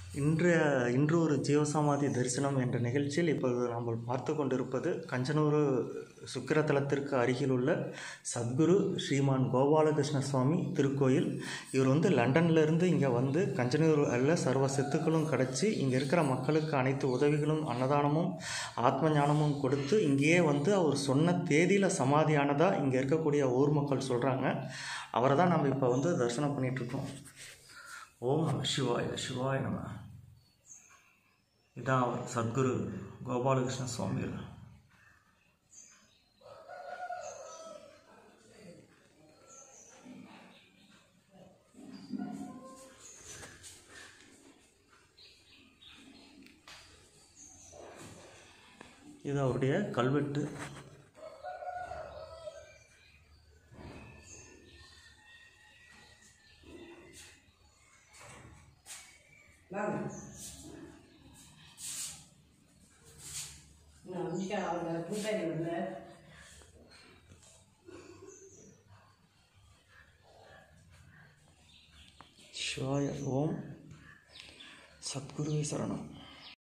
இன்றைய இன்று ஒரு ஜீவசமாதி தரிசனம் என்ற நிகழ்ச்சியில் இப்பொழுது நாம் பார்த்து கொண்டிருப்பது கஞ்சனூர் சுக்கிரத்தலத்திற்கு அருகில் உள்ள சத்குரு ஸ்ரீமான் கோபாலகிருஷ்ண சுவாமி திருக்கோயில் இவர் வந்து லண்டன்லேருந்து இங்கே வந்து கஞ்சனூர் அல்ல சர்வ சொத்துக்களும் கிடச்சி இங்கே இருக்கிற மக்களுக்கு அனைத்து உதவிகளும் அன்னதானமும் ஆத்ம ஞானமும் கொடுத்து இங்கேயே வந்து அவர் சொன்ன தேதியில் சமாதியானதாக இங்கே இருக்கக்கூடிய ஊர் மக்கள் சொல்கிறாங்க அவரை தான் நம்ம இப்போ வந்து தரிசனம் பண்ணிகிட்ருக்கோம் ஓம் நம சிவாய சிவாய நம இதான் அவர் சத்குரு கோபாலகிருஷ்ண சுவாமிகள் இது அவருடைய கல்வெட்டு அனுஷ்கா அவங்க கூட்டாளி வந்து சிவாய ஓம் சத்குருவே சரணம்